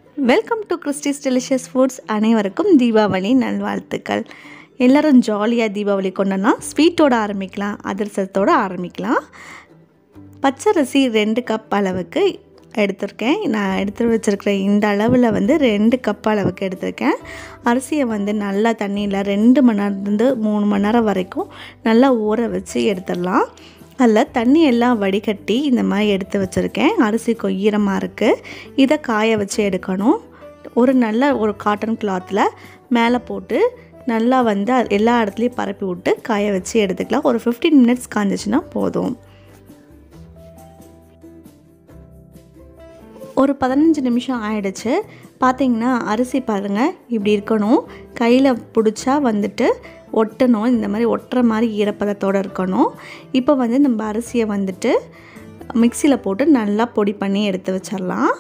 welcome to Christy's delicious foods அனைவருக்கும் தீபாவளி நல்வாழ்த்துக்கள் எல்லோரும் ஜாலியாக தீபாவளி கொண்டோன்னா ஸ்வீட்டோட ஆரம்பிக்கலாம் அதிரசத்தோடு ஆரம்பிக்கலாம் பச்சரிசி ரெண்டு கப் அளவுக்கு எடுத்திருக்கேன் நான் எடுத்து வச்சுருக்கிற இந்த அளவில் வந்து ரெண்டு கப் அளவுக்கு எடுத்திருக்கேன் அரிசியை வந்து நல்லா தண்ணியில் ரெண்டு மணி நேரத்துலேருந்து மூணு மணி நேரம் வரைக்கும் நல்லா ஊற வச்சு எடுத்துடலாம் அதில் தண்ணி எல்லாம் வடிகட்டி இந்த மாதிரி எடுத்து வச்சுருக்கேன் அரிசி கொ- ஈரமாக இருக்குது இதை காய வச்சு எடுக்கணும் ஒரு நல்ல ஒரு காட்டன் கிளாத்தில் மேலே போட்டு நல்லா வந்து அது எல்லா இடத்துலையும் பரப்பி விட்டு காய வச்சு எடுத்துக்கலாம் ஒரு 15 மினிட்ஸ் காஞ்சிச்சுன்னா போதும் ஒரு பதினஞ்சு நிமிஷம் ஆயிடுச்சு பார்த்தீங்கன்னா அரிசி பாருங்கள் இப்படி இருக்கணும் கையில் பிடிச்சா வந்துட்டு ஒட்டணும் இந்த மாதிரி ஒட்டுற மாதிரி ஈரப்பதத்தோடு இருக்கணும் இப்போ வந்து நம்ம அரிசியை வந்துட்டு மிக்சியில் போட்டு நல்லா பொடி பண்ணி எடுத்து வச்சிடலாம்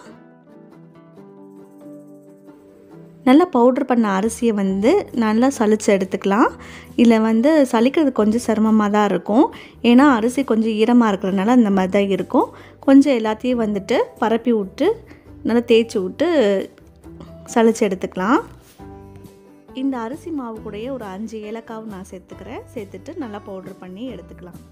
நல்லா பவுட்ரு பண்ண அரிசியை வந்து நல்லா சலிச்சு எடுத்துக்கலாம் இதில் வந்து சலிக்கிறது கொஞ்சம் சிரமமாக தான் இருக்கும் ஏன்னா அரிசி கொஞ்சம் ஈரமாக இருக்கிறதுனால அந்த மாதிரி தான் இருக்கும் கொஞ்சம் எல்லாத்தையும் வந்துட்டு பரப்பி விட்டு நல்லா தேய்ச்சி விட்டு சலிச்சு எடுத்துக்கலாம் இந்த அரிசி மாவு கூடயே ஒரு அஞ்சு ஏலக்காவும் நான் சேர்த்துக்கிறேன் சேர்த்துட்டு நல்லா பவுட்ரு பண்ணி எடுத்துக்கலாம்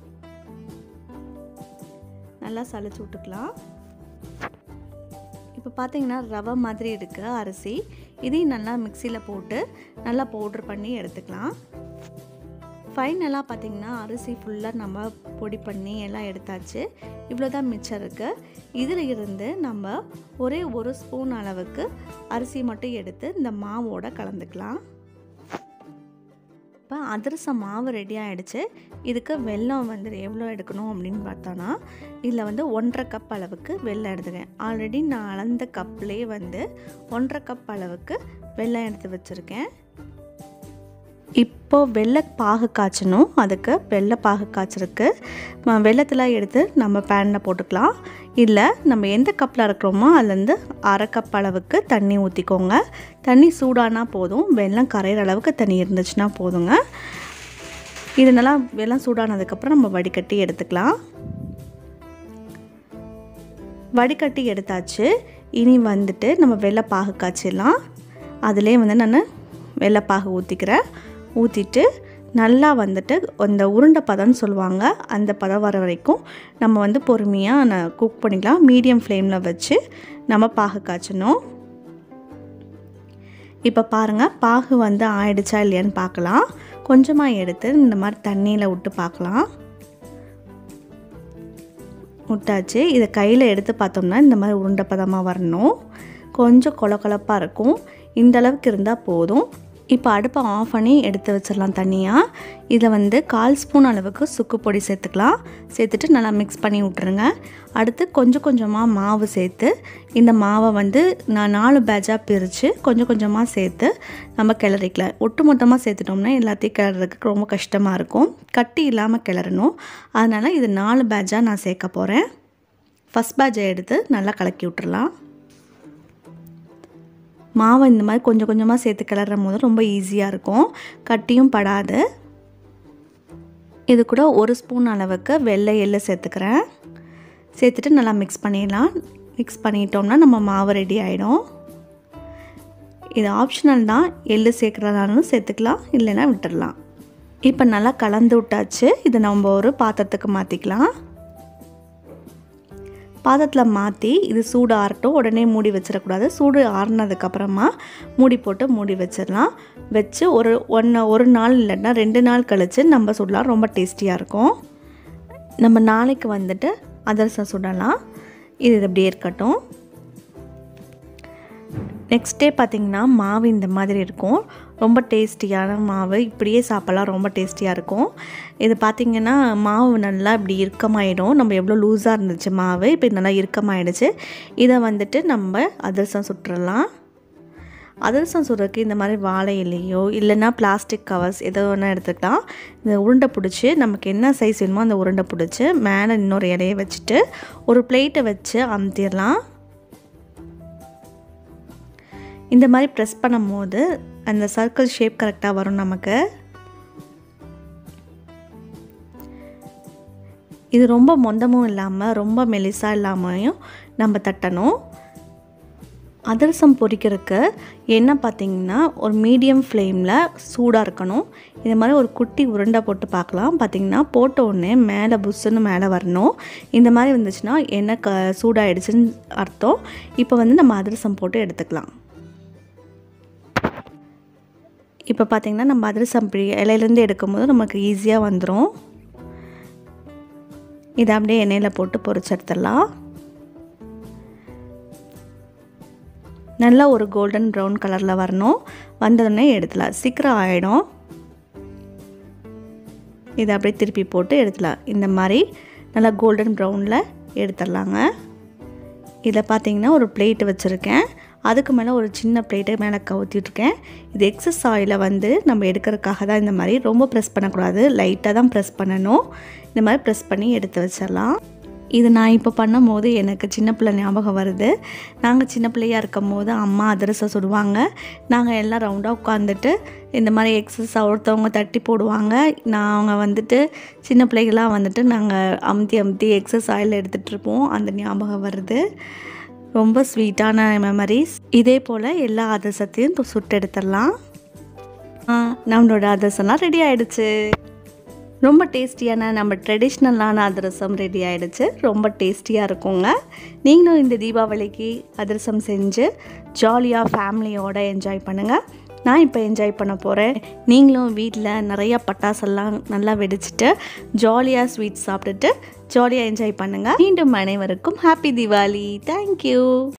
நல்லா சலிச்சு விட்டுக்கலாம் இப்போ பார்த்தீங்கன்னா ரவை மாதிரி இருக்கு அரிசி இதையும் நல்லா மிக்சியில் போட்டு நல்லா பவுட்ரு பண்ணி எடுத்துக்கலாம் ஃபைனலாக பார்த்தீங்கன்னா அரிசி ஃபுல்லாக நம்ம பொடி பண்ணி எல்லாம் எடுத்தாச்சு இவ்வளோ தான் மிச்சம் இருக்குது இதில் இருந்து நம்ம ஒரே ஒரு ஸ்பூன் அளவுக்கு அரிசி மட்டும் எடுத்து இந்த மாவோட கலந்துக்கலாம் இப்போ அதிரசம் மாவு ரெடி ஆகிடுச்சு இதுக்கு வெல்லம் வந்து எவ்வளோ எடுக்கணும் அப்படின்னு பார்த்தோன்னா இதில் வந்து ஒன்றரை கப் அளவுக்கு வெல்லம் எடுத்துக்கேன் ஆல்ரெடி நான் அளந்த கப்லேயே வந்து ஒன்றரை கப் அளவுக்கு வெல்லம் எடுத்து வச்சுருக்கேன் இப்போ வெள்ளை பாகு காய்ச்சணும் அதுக்கு வெள்ளை பாகு காய்ச்சறதுக்கு ம- வெள்ளத்தெல்லாம் எடுத்து நம்ம பேனில் போட்டுக்கலாம் இல்லை நம்ம எந்த கப்பில் இருக்கிறோமோ அதுலேருந்து அரை கப் அளவுக்கு தண்ணி ஊற்றிக்கோங்க தண்ணி சூடானா போதும் வெல்லம் கரையிற அளவுக்கு தண்ணி இருந்துச்சுன்னா போதுங்க இது நல்லா வெல்லம் சூடானதுக்கப்புறம் நம்ம வடிகட்டி எடுத்துக்கலாம் வடிகட்டி எடுத்தாச்சு இனி வந்துட்டு நம்ம வெள்ளைப்பாகு காய்ச்சிடலாம் அதிலே வந்து நான் வெள்ளைப்பாகு ஊற்றிக்கிறேன் ஊற்றிட்டு நல்லா வந்துட்டு அந்த உருண்டை பதம்னு சொல்லுவாங்க அந்த பதம் வர வரைக்கும் நம்ம வந்து பொறுமையாக நான் குக் பண்ணிக்கலாம் மீடியம் ஃப்ளேமில் வச்சு நம்ம பாகு காய்ச்சணும் இப்போ பாருங்கள் பாகு வந்து ஆயிடுச்சா இல்லையான்னு பார்க்கலாம் கொஞ்சமாக எடுத்து இந்த மாதிரி தண்ணியில் விட்டு பார்க்கலாம் விட்டாச்சு இதை கையில் எடுத்து பார்த்தோம்னா இந்த மாதிரி உருண்டை பதமாக வரணும் கொஞ்சம் கொல கொலப்பாக இருக்கும் இந்த அளவுக்கு இருந்தால் போதும் இப்போ அடுப்பை ஆஃப் பண்ணி எடுத்து வச்சிடலாம் தனியாக இதில் வந்து கால் ஸ்பூன் அளவுக்கு சுக்கு பொடி சேர்த்துக்கலாம் சேர்த்துட்டு நல்லா மிக்ஸ் பண்ணி விட்ருங்க அடுத்து கொஞ்சம் கொஞ்சமாக மாவு சேர்த்து இந்த மாவை வந்து நான் நாலு பேட்சாக பிரித்து கொஞ்சம் கொஞ்சமாக சேர்த்து நம்ம கிளறிக்கலாம் ஒட்டு மொத்தமாக சேர்த்துட்டோம்னா எல்லாத்தையும் கிளறதுக்கு ரொம்ப கஷ்டமாக இருக்கும் கட்டி இல்லாமல் கிளறணும் அதனால் இது நாலு பேட்சாக நான் சேர்க்க போகிறேன் ஃபஸ்ட் பேட்சை எடுத்து நல்லா கலக்கி விட்டுறலாம் மாவை இந்த மாதிரி கொஞ்சம் கொஞ்சமாக சேர்த்து கிளறும் போது ரொம்ப ஈஸியாக இருக்கும் கட்டியும் படாது இது கூட ஒரு ஸ்பூன் அளவுக்கு வெள்ளை எள்ளு சேர்த்துக்கிறேன் சேர்த்துட்டு நல்லா மிக்ஸ் பண்ணிடலாம் மிக்ஸ் பண்ணிட்டோம்னா நம்ம மாவு ரெடி ஆகிடும் இது ஆப்ஷனல் தான் எள்ளு சேர்க்குறதாலும் சேர்த்துக்கலாம் இல்லைன்னா விட்டுடலாம் இப்போ நல்லா கலந்து விட்டாச்சு இதை நம்ம ஒரு பாத்திரத்துக்கு மாற்றிக்கலாம் பாத்திரத்தில் மாற்றி இது சூடு ஆறட்டும் உடனே மூடி வச்சிடக்கூடாது சூடு ஆறுனதுக்கப்புறமா மூடி போட்டு மூடி வச்சிடலாம் வச்சு ஒரு ஒன்று ஒரு நாள் இல்லைன்னா ரெண்டு நாள் கழித்து நம்ம சுடலாம் ரொம்ப டேஸ்டியாக இருக்கும் நம்ம நாளைக்கு வந்துட்டு அதிரசம் சுடலாம் இது இப்படியே இருக்கட்டும் நெக்ஸ்ட் டே பார்த்திங்கன்னா மாவு இந்த மாதிரி இருக்கும் ரொம்ப டேஸ்டியான மாவு இப்படியே சாப்பிட்லாம் ரொம்ப டேஸ்டியாக இருக்கும் இது பார்த்திங்கன்னா மாவு நல்லா இப்படி இறுக்கமாயிடும் நம்ம எவ்வளோ லூஸாக இருந்துச்சு மாவு இப்போ இது நல்லா இறுக்கமாயிடுச்சு இதை வந்துட்டு நம்ம அதிரசம் சுட்டுறலாம் அதிரசம் சுடுறதுக்கு இந்த மாதிரி வாழை இலையோ இல்லைன்னா பிளாஸ்டிக் கவர்ஸ் எதோ ஒன்று எடுத்துக்கலாம் இந்த உருண்டை பிடிச்சி நமக்கு என்ன சைஸ் வேணுமோ அந்த உருண்டை பிடிச்சி மேலே இன்னொரு இலையை வச்சுட்டு ஒரு பிளேட்டை வச்சு அமுத்திடலாம் இந்த மாதிரி ப்ரெஸ் பண்ணும்போது அந்த சர்க்கிள் ஷேப் கரெக்டாக வரும் நமக்கு இது ரொம்ப மொந்தமும் இல்லாமல் ரொம்ப மெலிசாக இல்லாமையும் நம்ம தட்டணும் அதிரசம் பொரிக்கிறதுக்கு எண்ணெய் பார்த்திங்கன்னா ஒரு மீடியம் ஃப்ளேமில் சூடாக இருக்கணும் இது மாதிரி ஒரு குட்டி உருண்டை போட்டு பார்க்கலாம் பார்த்திங்கன்னா போட்ட உடனே மேலே புஷ்ஷுன்னு மேலே வரணும் இந்த மாதிரி வந்துச்சுன்னா எண்ணெய் க சூடாகிடுச்சுன்னு அர்த்தம் இப்போ வந்து நம்ம அதிரசம் போட்டு எடுத்துக்கலாம் இப்போ பார்த்திங்கன்னா நம்ம அதிரசம் பிடி இலையிலேருந்து எடுக்கும்போது நமக்கு ஈஸியாக வந்துடும் இதை அப்படியே எண்ணெயில் போட்டு பொரிச்சு எடுத்துடலாம் நல்லா ஒரு கோல்டன் ப்ரௌன் கலரில் வரணும் வந்ததுடனே எடுத்துலாம் சீக்கிரம் ஆகிடும் இதை அப்படியே திருப்பி போட்டு எடுத்துலாம் இந்த மாதிரி நல்லா கோல்டன் ப்ரௌனில் எடுத்துடலாங்க இதில் பார்த்தீங்கன்னா ஒரு பிளேட் வச்சுருக்கேன் அதுக்கு மேலே ஒரு சின்ன பிளேட்டை மேலே கவுத்திட்ருக்கேன் இது எக்ஸஸ் ஆயிலை வந்து நம்ம எடுக்கிறதுக்காக தான் இந்த மாதிரி ரொம்ப ப்ரெஸ் பண்ணக்கூடாது லைட்டாக தான் ப்ரெஸ் பண்ணணும் இந்த மாதிரி ப்ரெஸ் பண்ணி எடுத்து வச்சிடலாம் இது நான் இப்போ பண்ணும் போது எனக்கு சின்ன பிள்ளை ஞாபகம் வருது நாங்கள் சின்ன பிள்ளையாக இருக்கும் போது அம்மா அதிரசம் சுடுவாங்க நாங்கள் எல்லாம் ரவுண்டாக உட்காந்துட்டு இந்த மாதிரி எக்ஸஸ் ஒருத்தவங்க தட்டி போடுவாங்க நாங்கள் வந்துட்டு சின்ன பிள்ளைகளாக வந்துட்டு நாங்கள் அமுத்தி அமுத்தி எக்ஸஸ் ஆயில் எடுத்துகிட்ருப்போம் அந்த ஞாபகம் வருது ரொம்ப ஸ்வீட்டான மெமரிஸ் இதே போல் எல்லா அதிரசத்தையும் இப்போ சுட்டு எடுத்துடலாம் நம்மளோட அதிரசம்லாம் ரெடி ஆகிடுச்சு ரொம்ப டேஸ்டியான நம்ம ட்ரெடிஷ்னலான அதிரசம் ரெடி ஆகிடுச்சு ரொம்ப டேஸ்டியாக இருக்குங்க நீங்களும் இந்த தீபாவளிக்கு அதிரசம் செஞ்சு ஜாலியாக ஃபேமிலியோடு என்ஜாய் பண்ணுங்கள் நான் இப்போ என்ஜாய் பண்ண போகிறேன் நீங்களும் வீட்டில் நிறையா பட்டாசெல்லாம் நல்லா வெடிச்சிட்டு ஜாலியாக ஸ்வீட் சாப்பிட்டுட்டு ஜாலியாக என்ஜாய் பண்ணுங்கள் மீண்டும் அனைவருக்கும் ஹாப்பி தீபாவளி தேங்க்யூ